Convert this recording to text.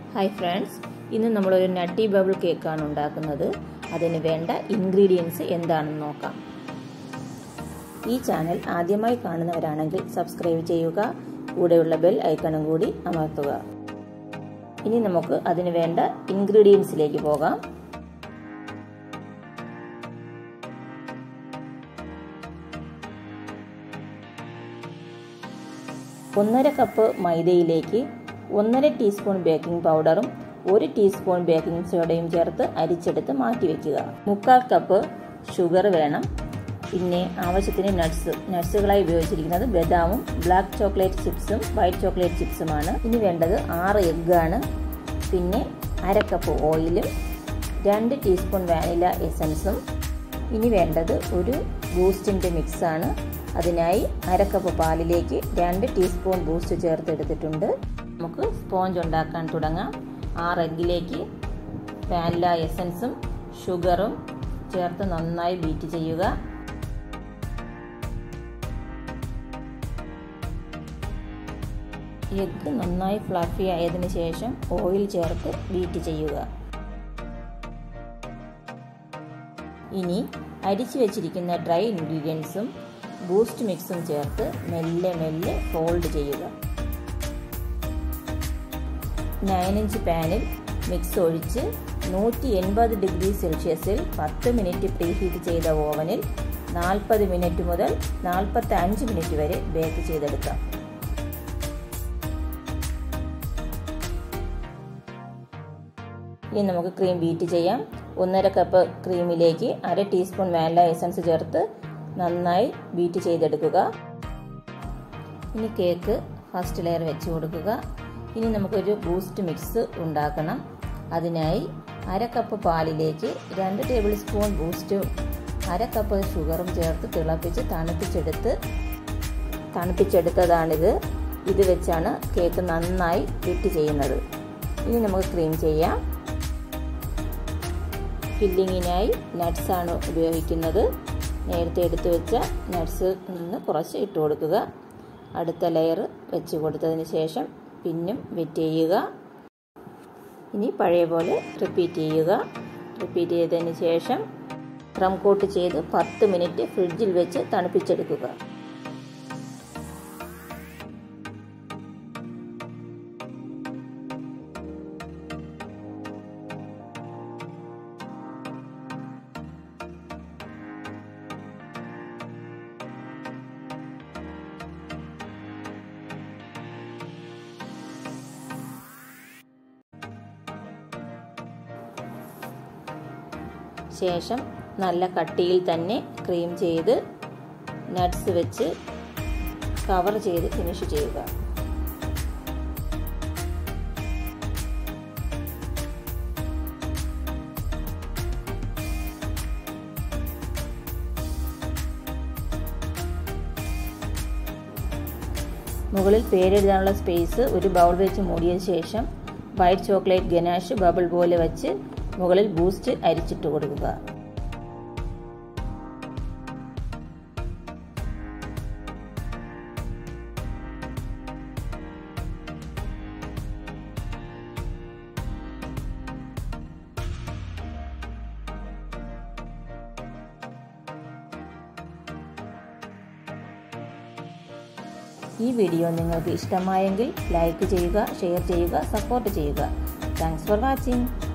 hi friends ഇന്ന് നമ്മളൊരു nutty bubble കേക്കാണ് ഉണ്ടാക്കുന്നത് അതിന് വേണ്ട ഇൻഗ്രീഡിയൻസ് എന്താണെന്ന് നോക്കാം ഈ ചാനൽ ആദ്യമായി കാണുന്നവരാണെങ്കിൽ സബ്സ്ക്രൈബ് ചെയ്യുക കൂടെയുള്ള ബെൽ ഐക്കണും കൂടി അമർത്തുക ഇനി നമുക്ക് അതിന് വേണ്ട ഇൻഗ്രീഡിയൻസിലേക്ക് പോകാം ഒന്നര കപ്പ് മൈദയിലേക്ക് ഒന്നര ടീസ്പൂൺ ബേക്കിംഗ് പൗഡറും ഒരു ടീസ്പൂൺ ബേക്കിംഗ് സോഡയും ചേർത്ത് അരിച്ചെടുത്ത് മാറ്റിവെക്കുക മുക്കാൽ കപ്പ് ഷുഗർ വേണം പിന്നെ ആവശ്യത്തിന് നട്ട്സ് നട്ട്സുകളായി ഉപയോഗിച്ചിരിക്കുന്നത് ബദാമും ബ്ലാക്ക് ചോക്ലേറ്റ് ചിപ്സും വൈറ്റ് ചോക്ലേറ്റ് ചിപ്സുമാണ് ഇനി വേണ്ടത് ആറ് എഗ്ഗാണ് പിന്നെ അര കപ്പ് ഓയിലും രണ്ട് ടീസ്പൂൺ വാനില എസൻസും ഇനി വേണ്ടത് ഒരു ബൂസ്റ്റിൻ്റെ മിക്സാണ് അതിനായി അര കപ്പ് പാലിലേക്ക് രണ്ട് ടീസ്പൂൺ ബൂസ്റ്റ് ചേർത്തെടുത്തിട്ടുണ്ട് നമുക്ക് സ്പോഞ്ച് ഉണ്ടാക്കാൻ തുടങ്ങാം ആറ് എഗ്ഗിലേക്ക് വാനില എസൻസും ഷുഗറും ചേർത്ത് നന്നായി ബീറ്റ് ചെയ്യുക എഗ്ഗ് നന്നായി ഫ്ലഫി ആയതിനു ശേഷം ഓയിൽ ചേർത്ത് ബീറ്റ് ചെയ്യുക ഇനി അരിച്ചു വെച്ചിരിക്കുന്ന ഡ്രൈ ഇൻഗ്രീഡിയൻസും ബൂസ്റ്റ് മിക്സും ചേർത്ത് മെല്ലെ മെല്ലെ ഫോൾഡ് ചെയ്യുക നയൻ ഇഞ്ച് പാനിൽ മിക്സ് ഒഴിച്ച് നൂറ്റി എൺപത് ഡിഗ്രി സെൽഷ്യസിൽ പത്ത് മിനിറ്റ് പ്രീഹീറ്റ് ചെയ്ത ഓവനിൽ നാൽപ്പത് മിനിറ്റ് മുതൽ നാൽപ്പത്തി അഞ്ച് മിനിറ്റ് വരെ ബേക്ക് ചെയ്തെടുക്കാം ഇനി നമുക്ക് ക്രീം ബീറ്റ് ചെയ്യാം ഒന്നര കപ്പ് ക്രീമിലേക്ക് അര ടീസ്പൂൺ വാനില എസൻസ് ചേർത്ത് നന്നായി ബീറ്റ് ചെയ്തെടുക്കുക ഇനി കേക്ക് ഫസ്റ്റ് ലെയർ വെച്ച് കൊടുക്കുക ഇനി നമുക്കൊരു ബൂസ്റ്റ് മിക്സ് ഉണ്ടാക്കണം അതിനായി അര കപ്പ് പാലിലേക്ക് രണ്ട് ടേബിൾ സ്പൂൺ ബൂസ്റ്റും അര കപ്പ് ഷുഗറും ചേർത്ത് തിളപ്പിച്ച് തണുപ്പിച്ചെടുത്ത് തണുപ്പിച്ചെടുത്തതാണിത് ഇത് വെച്ചാണ് കേക്ക് നന്നായി വിറ്റ് ചെയ്യുന്നത് ഇനി നമുക്ക് ക്രീം ചെയ്യാം ഫില്ലിങ്ങിനായി നട്ട്സാണ് ഉപയോഗിക്കുന്നത് നേരത്തെ എടുത്തു വെച്ച നട്ട്സ് നിന്ന് കുറച്ച് ഇട്ട് കൊടുക്കുക അടുത്ത ലെയർ വെച്ച് കൊടുത്തതിന് ശേഷം പിന്നും വെറ്റ് ചെയ്യുക ഇനി പഴയ പോലെ റിപ്പീറ്റ് ചെയ്യുക റിപ്പീറ്റ് ചെയ്തതിന് ശേഷം ക്രം കോട്ട് ചെയ്ത് പത്ത് മിനിറ്റ് ഫ്രിഡ്ജിൽ വെച്ച് തണുപ്പിച്ചെടുക്കുക ശേഷം നല്ല കട്ടിയിൽ തന്നെ ക്രീം ചെയ്ത് നട്ട്സ് വെച്ച് കവർ ചെയ്ത് ഫിനിഷ് ചെയ്യുക മുകളിൽ പേരെഴുതാനുള്ള സ്പേസ് ഒരു ബൗൾ വെച്ച് മൂടിയതിനു ശേഷം വൈറ്റ് ചോക്ലേറ്റ് ഗനാഷ് ബബിൾ പോലെ വെച്ച് മുകളിൽ ബൂസ്റ്റ് അരിച്ചിട്ട് കൊടുക്കുക ഈ വീഡിയോ നിങ്ങൾക്ക് ഇഷ്ടമായെങ്കിൽ ലൈക്ക് ചെയ്യുക ഷെയർ ചെയ്യുക സപ്പോർട്ട് ചെയ്യുക താങ്ക്സ് ഫോർ വാച്ചിങ്